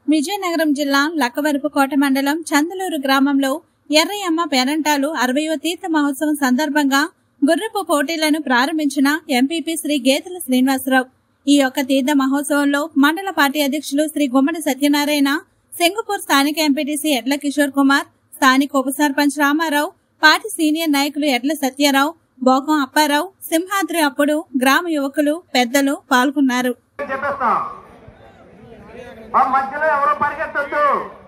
విజయనగరం జిల్లా లక్కవరపుకోట మండలం చందలూరు గ్రామంలో ఎర్రయ్యమ్మ పేరంటాలు అరవయవ తీర్థ మహోత్సవం సందర్భంగా గుర్రపు పోటీలను ప్రారంభించిన ఎంపీపీ శ్రీ గేదెల శ్రీనివాసరావు ఈ యొక్క తీర్థ మహోత్సవంలో మండల పార్టీ అధ్యక్షులు శ్రీ గుమ్మడి సత్యనారాయణ సింగపూర్ స్థానిక ఎంపీటీసీ ఎడ్ల కిషోర్ కుమార్ స్థానిక ఉప సర్పంచ్ రామారావు పార్టీ సీనియర్ నాయకులు ఎడ్ల సత్యారావు బోకం అప్పారావు సింహాద్రి అప్పుడు గ్రామ యువకులు పెద్దలు పాల్గొన్నారు చెప్పేస్తాం ఆ మధ్యలో ఎవరో పరిగెత్తొద్దు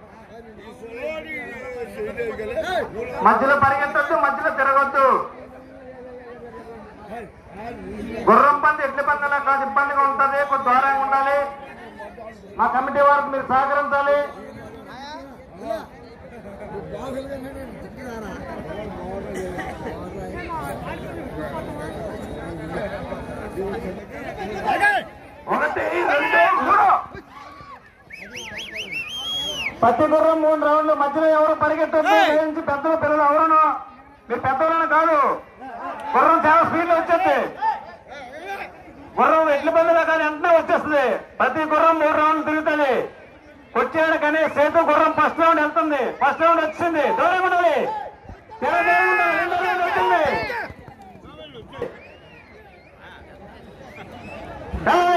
మధ్యలో పరిగెత్తొద్దు మధ్యలో తిరగొద్దు గుర్రం పంది ఎడ్ల పందిలా కాదు ఇబ్బందిగా ఉంటది కొంచెం దూరంగా ఉండాలి మా కమిటీ వారికి మీరు సహకరించాలి ఒకటి రెండు మూడు పత్తి గుర్రం మూడు రౌండ్లు మధ్యలో ఎవరు పరిగెత్తొద్దు దయించి పెద్దలు పిల్లలు ఎవరును మీరు పెద్దవాళ్ళని కాదు గుర్రం చాలా స్పీడ్ లో వచ్చేది గుర్రం ఎడ్ల బందులో కానీ వెంటనే వచ్చేస్తుంది ప్రతి గుర్రం మూడు రౌండ్లు తిరుగుతుంది వచ్చాడు కానీ సేతు గుర్రం ఫస్ట్ రౌండ్ వెళ్తుంది ఫస్ట్ రౌండ్ వచ్చింది దూరం ఉండాలి తెర దూరం ఉండాలి. రెండో రౌండ్ వచ్చింది